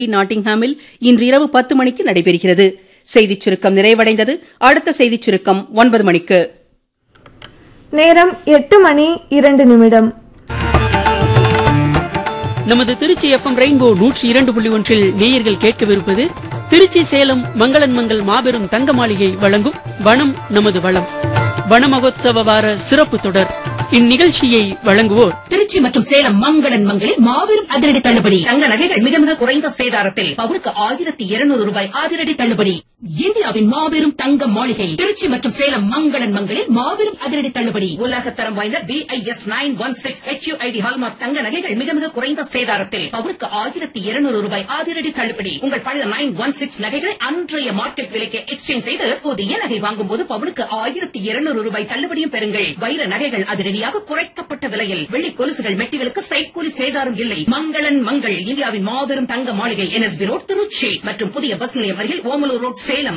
நாட்டிங்ஹாமில் இன்று இரவு பத்து மணிக்கு நடைபெறுகிறது செய்திச் சுருக்கம் நிறைவடைந்தது அடுத்த செய்திச் சுருக்கம் ஒன்பது மணிக்கு நேரம் எட்டு மணி இரண்டு நிமிடம் நமது திருச்சி எஃப்எம் ரெயின்போ நூற்றி இரண்டு புள்ளி ஒன்றில் நேயர்கள் கேட்கவிருப்பது திருச்சி சேலம் மங்களன் மங்கள் மாபெரும் தங்க மாளிகை வழங்கும் வனம் நமது வளம் வன மகோத்சவ வார சிறப்பு தொடர் இந்நிகழ்ச்சியை வழங்குவோர் திருச்சி மற்றும் சேலம் மங்களன் மங்களில் மாபெரும் அதிரடி தள்ளுபடி தங்க நகைகள் மிக மிக குறைந்த சேதாரத்தில் பவுனுக்கு ஆயிரத்தி இருநூறு ரூபாய் அதிரடி தள்ளுபடி இந்தியாவின் மாபெரும் தங்க மாளிகை திருச்சி மற்றும் சேலம் மங்களன் மங்களில் மாபெரும் அதிரடி தள்ளுபடி உலக தரம் வாய்ந்த B I S nine one six HUID hallmark தங்க நகைகள் மிக மிக குறைந்த சேதாரத்தில் பவுனுக்கு ஆயிரத்தி இருநூறு ரூபாய் அதிரடி தள்ளுபடி உங்கள் பழைய நைன் ஒன் சிக்ஸ் நகைகளை அன்றைய மார்க்கெட் விலைக்கு எக்ஸ்சேஞ்ச் செய்து புதிய நகை வாங்கும் போது பவுனுக்கு ஆயிரத்தி இருநூறு ரூபாய் தள்ளுபடியும் பெறுங்கள் வைர நகைகள் அதிரடியாக குறைக்கப்பட்ட விலையில் வெள்ளி கொலுசுகள் மெட்டிகளுக்கு சைக்கூலி சேதாரம் இல்லை மங்களன் மங்கள் இந்தியாவின் மாபெரும் தங்க மாளிகை என்எஸ்பி ரோட் திருச்சி மற்றும் புதிய பஸ் நிலையம் அருகில் ஓமலூர் ரோட் சேலம்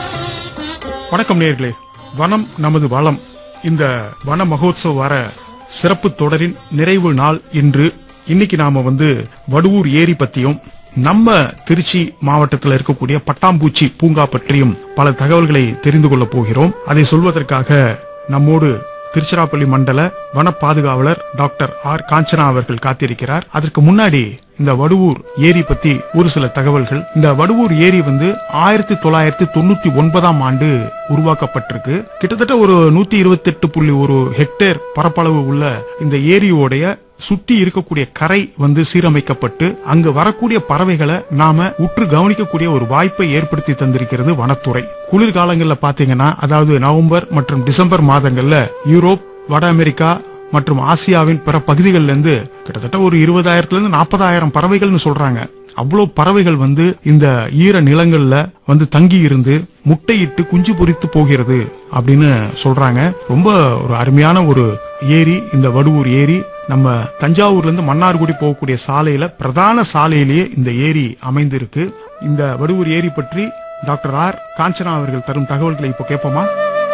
வணக்கம் நேர்களே வனம் நமது வளம் இந்த வன மகோத்சவ வார சிறப்பு தொடரின் நிறைவு நாள் இன்று இன்னைக்கு நாம வந்து வடுவூர் ஏரி பத்தியும் நம்ம திருச்சி மாவட்டத்தில் இருக்கக்கூடிய பட்டாம்பூச்சி பூங்கா பற்றியும் பல தகவல்களை தெரிந்து கொள்ளப் போகிறோம் அதை சொல்வதற்காக நம்மோடு திருச்சிராப்பள்ளி மண்டல வன பாதுகாவலர் டாக்டர் ஆர் காஞ்சனா அவர்கள் காத்திருக்கிறார் அதற்கு முன்னாடி இந்த வடுவூர் ஏரி பத்தி ஒரு சில தகவல்கள் இந்த வடுவூர் ஏரி வந்து ஆயிரத்தி தொள்ளாயிரத்தி தொண்ணூத்தி ஒன்பதாம் ஆண்டு உருவாக்கப்பட்டிருக்கு கிட்டத்தட்ட ஒரு நூத்தி இருபத்தி எட்டு புள்ளி ஒரு ஹெக்டேர் பரப்பளவு உள்ள இந்த ஏரியோடைய சுத்தி இருக்கக்கூடிய கரை வந்து சீரமைக்கப்பட்டு அங்கு வரக்கூடிய பறவைகளை நாம உற்று கவனிக்கக்கூடிய ஒரு வாய்ப்பை ஏற்படுத்தி தந்திருக்கிறது வனத்துறை குளிர்காலங்கள்ல பாத்தீங்கன்னா அதாவது நவம்பர் மற்றும் டிசம்பர் மாதங்கள்ல யூரோப் வட அமெரிக்கா மற்றும் ஆசியாவின் பிற பகுதிகளில இருந்து கிட்டத்தட்ட ஒரு இருபதாயிரத்துல இருந்து நாற்பதாயிரம் பறவைகள்னு சொல்றாங்க அவ்வளவு பறவைகள் வந்து இந்த ஈர நிலங்கள்ல வந்து தங்கி இருந்து முட்டையிட்டு குஞ்சு பொரித்து போகிறது அப்படின்னு சொல்றாங்க ரொம்ப ஒரு அருமையான ஒரு ஏரி இந்த வடுவூர் ஏரி நம்ம தஞ்சாவூர்ல இருந்து மன்னார்குடி போகக்கூடிய சாலையில பிரதான சாலையிலேயே இந்த ஏரி அமைந்திருக்கு இந்த வடுவூர் ஏரி பற்றி டாக்டர் ஆர் காஞ்சனா அவர்கள் தரும் தகவல்களை இப்போ கேட்போமா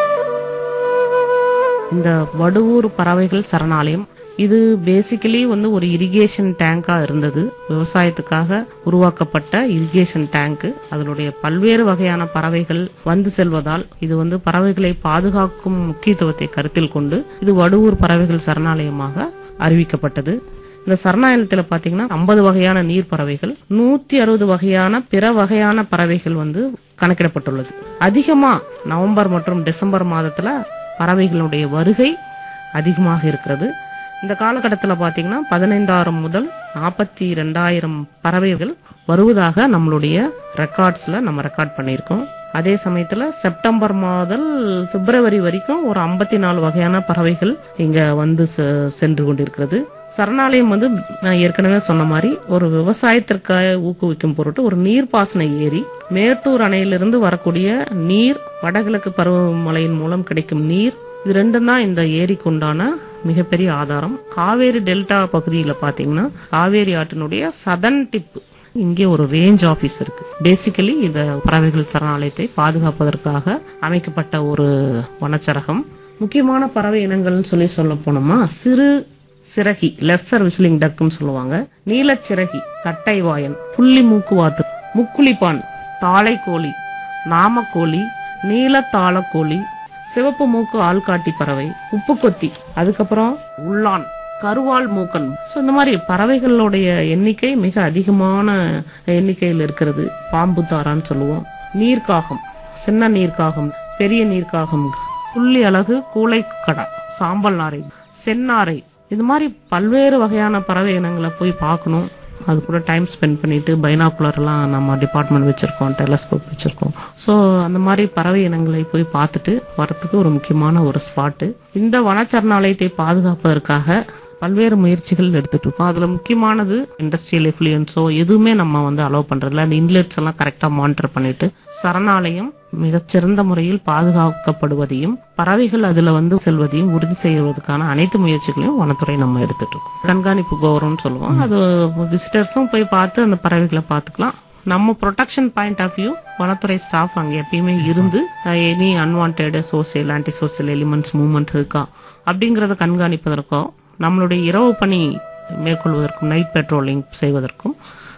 இந்த வடுவூர் பறவைகள் சரணாலயம் இது பேசிக்கலி வந்து ஒரு இரிகேஷன் டேங்கா இருந்தது விவசாயத்துக்காக உருவாக்கப்பட்ட இரிகேஷன் டேங்க் அதனுடைய பல்வேறு வகையான பறவைகள் வந்து செல்வதால் இது வந்து பறவைகளை பாதுகாக்கும் முக்கியத்துவத்தை கருத்தில் கொண்டு இது வடுவூர் பறவைகள் சரணாலயமாக அறிவிக்கப்பட்டது இந்த சரணாலயத்தில் பாத்தீங்கன்னா ஐம்பது வகையான நீர் பறவைகள் நூத்தி அறுபது வகையான பிற வகையான பறவைகள் வந்து கணக்கிடப்பட்டுள்ளது அதிகமா நவம்பர் மற்றும் டிசம்பர் மாதத்துல பறவைகளுடைய வருகை அதிகமாக இருக்கிறது இந்த காலகட்டத்தில் பார்த்தீங்கன்னா பதினைந்தாயிரம் முதல் நாற்பத்தி ரெண்டாயிரம் பறவைகள் வருவதாக நம்மளுடைய ரெக்கார்ட்ஸில் நம்ம ரெக்கார்ட் பண்ணியிருக்கோம் அதே சமயத்தில் செப்டம்பர் முதல் பிப்ரவரி வரைக்கும் ஒரு ஐம்பத்தி நாலு வகையான பறவைகள் இங்க வந்து செ- சென்று கொண்டிருக்கிறது சரணாலயம் வந்து நான் ஏற்கனவே சொன்ன மாதிரி ஒரு விவசாயத்திற்காக ஊக்குவிக்கும் பொருட்டு ஒரு நீர்ப்பாசன ஏரி மேட்டூர் அணையிலிருந்து வரக்கூடிய நீர் வடகிழக்கு பருவமழையின் மூலம் கிடைக்கும் நீர் இது ரெண்டும் தான் இந்த ஏரிக்கு உண்டான மிகப்பெரிய ஆதாரம் காவேரி டெல்டா பகுதியில பாத்தீங்கன்னா காவேரி ஆற்றினுடைய சதன் டிப் இங்கே ஒரு ரேஞ்ச் ஆபீஸ் இருக்கு பேசிக்கலி இந்த பறவைகள் சரணாலயத்தை பாதுகாப்பதற்காக அமைக்கப்பட்ட ஒரு வனச்சரகம் முக்கியமான பறவை இனங்கள்னு சொல்லி சொல்ல போனோமா சிறு சிறகி லெஸ்ஸர் விசிலிங் டக்குன்னு சொல்லுவாங்க நீலச்சிறகி கட்டைவாயன் புள்ளி மூக்குவாத்து முக்குளிப்பான் தாளைக்கோழி நாமக்கோழி நீலத்தாளக்கோழி சிவப்பு மூக்கு ஆள்காட்டி பறவை உப்புக்கொத்தி அதுக்கப்புறம் உள்ளான் கருவால் மூக்கன் ஸோ இந்த மாதிரி பறவைகளுடைய எண்ணிக்கை மிக அதிகமான எண்ணிக்கையில் இருக்கிறது பாம்பு தாரான்னு சொல்லுவோம் நீர்க்காகம் சின்ன நீர்க்காகம் பெரிய நீர்க்காகம் புள்ளி அழகு கூளைக்கடா சாம்பல் நாரை செந்நாரை இது மாதிரி பல்வேறு வகையான பறவை இனங்களை போய் பார்க்கணும் அது கூட டைம் ஸ்பெண்ட் பண்ணிட்டு பைனாக்குலர்லாம் நம்ம டிபார்ட்மெண்ட் வச்சிருக்கோம் டெலஸ்கோப் வச்சிருக்கோம் ஸோ அந்த மாதிரி பறவை இனங்களை போய் பார்த்துட்டு வரத்துக்கு ஒரு முக்கியமான ஒரு ஸ்பாட்டு இந்த வனச்சரணாலயத்தை பாதுகாப்பதற்காக பல்வேறு முயற்சிகள் எடுத்துட்டு இருக்கோம் அதுல முக்கியமானது இண்டஸ்ட்ரியல் எஃப்ளூயன்ஸோ எதுவுமே நம்ம வந்து அலோவ் பண்றதில்ல அந்த இன்லெட்ஸ் எல்லாம் கரெக்டா மானிட்டர் பண்ணிட்டு சரணாலயம் மிகச்சிறந்த முறையில் பாதுகாக்கப்படுவதையும் பறவைகள் அதுல வந்து செல்வதையும் உறுதி செய்வதற்கான அனைத்து முயற்சிகளையும் வனத்துறை நம்ம எடுத்துட்டு இருக்கோம் கண்காணிப்பு கௌரவம்னு சொல்லுவோம் அது விசிட்டர்ஸும் போய் பார்த்து அந்த பறவைகளை பார்த்துக்கலாம் நம்ம ப்ரொடெக்ஷன் பாயிண்ட் ஆஃப் வியூ வனத்துறை ஸ்டாஃப் அங்க எப்பயுமே இருந்து any unwanted social anti social elements movement இருக்கா அப்படிங்கறத கண்காணிப்பதற்கும் நம்மளுடைய இரவு பணி மேற்கொள்வதற்கும் நைட் பெட்ரோலிங் செய்வதற்கும்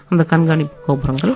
அந்த கண்காணிப்பு கோபுரங்கள்